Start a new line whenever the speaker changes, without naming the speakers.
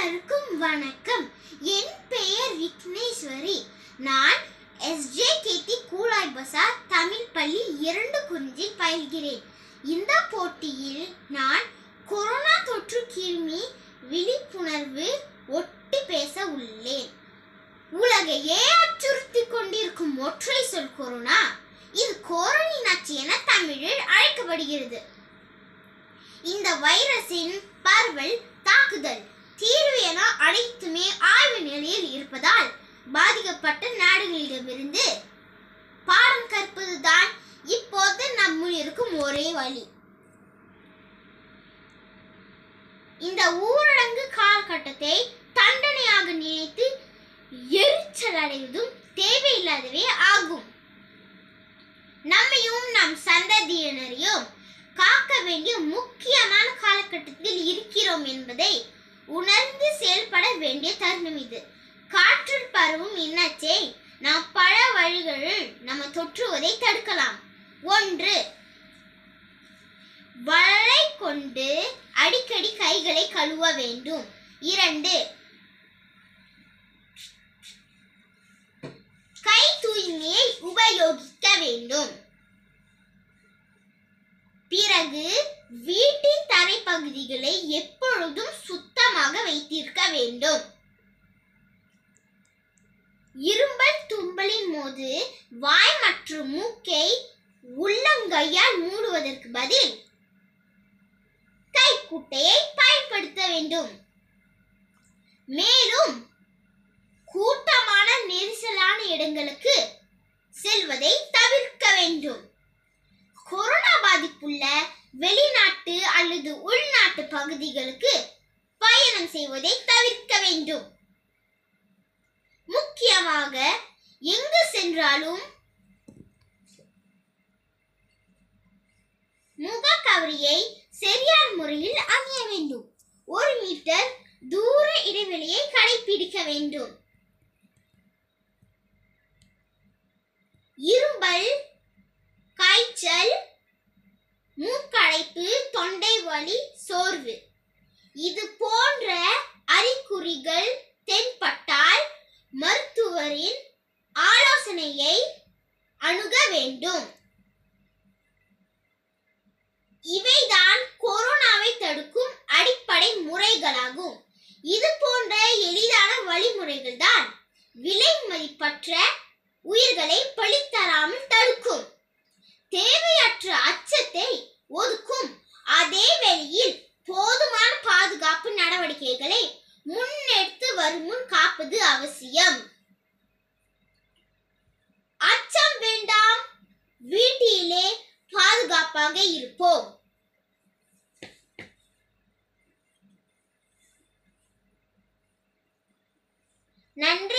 அனைவருக்கும் வணக்கம் என் பெயர் விக்னேஸ்வரி நான் SJ KT Kulai Besar Tamil பள்ளி இரண்டு குறிஞ்சில் பயில்கிறேன் இந்த போட்டியில் நான் கொரோனா தொற்று கிருமி விழிப்புணர்வு ஒட்டி பேச உள்ளேன் உலகையே அச்சுறுத்திக் கொண்டிருக்கும் ஒற்றை சொல் கொரோனா இது கோரணி நச்சு என தமிழில் அழைக்கப்படுகிறது இந்த வைரஸின் பரவல் தாக்குதல் தீர்வு என அனைத்துமே ஆய்வு நிலையில் இருப்பதால் பாதிக்கப்பட்ட நாடுகளிடமிருந்து பாடம் கற்பதுதான் இப்போது நம்முள் இருக்கும் ஒரே வழி இந்த ஊரடங்கு காலகட்டத்தை தண்டனையாக நினைத்து எரிச்சல் அடைவதும் தேவையில்லாதவே ஆகும் நம்மையும் நம் சந்ததியினரையும் காக்க வேண்டிய முக்கியமான காலகட்டத்தில் இருக்கிறோம் என்பதை உணர்ந்து செயல்பட வேண்டிய தருணம் இது காற்றில் பரவும் இந்நச்சை நாம் பல வழிகளில் நம்ம தொற்றுவதை தடுக்கலாம் ஒன்று வலை கொண்டு அடிக்கடி கைகளை கழுவ வேண்டும் இரண்டு கை தூய்மையை உபயோகிக்க வேண்டும் பிறகு வீட்டின் தரைப்பகுதிகளை எப்பொழுதும் சுத்தமாக வைத்திருக்க வேண்டும் இரும்பல் தும்பலின் போது வாய் மற்றும் மூக்கை உள்ளங்கையால் மூடுவதற்கு பதில் கைக்குட்டையை பயன்படுத்த வேண்டும் மேலும் கூட்டமான நெரிசலான இடங்களுக்கு செல்வதை தவிர்க்க வேண்டும் கொரோனா பாதிப்புள்ள வெளிநாட்டு அல்லது உள்நாட்டு பகுதிகளுக்கு பயணம் செய்வதை தவிர்க்க வேண்டும் முக்கியமாக எங்கு சென்றாலும் முகக்கவரியை சரியான முறையில் அணிய வேண்டும் ஒரு மீட்டர் தூர இடைவெளியை கடைபிடிக்க வேண்டும் இரும்பல் காய்ச்சல் மூக்கடைப்பு தொண்டை வலி சோர்வு இது போன்ற அறிகுறிகள் தென்பட்டால் மருத்துவரின் ஆலோசனையை அணுக வேண்டும் இவைதான் கொரோனாவை தடுக்கும் அடிப்படை முறைகளாகும் இது போன்ற எளிதான வழிமுறைகள் தான் விலை மதிப்பற்ற உயிர்களை பழித்தராமல் தடுக்கும் தேவையற்ற அச்சத்தை ஒதுக்கும் அதே வேளையில் போதுமான பாதுகாப்பு நடவடிக்கைகளை முன்னெடுத்து வரும் முன் காப்பது அவசியம் அச்சம் வேண்டாம் வீட்டிலே பாதுகாப்பாக இருப்போம் நன்றி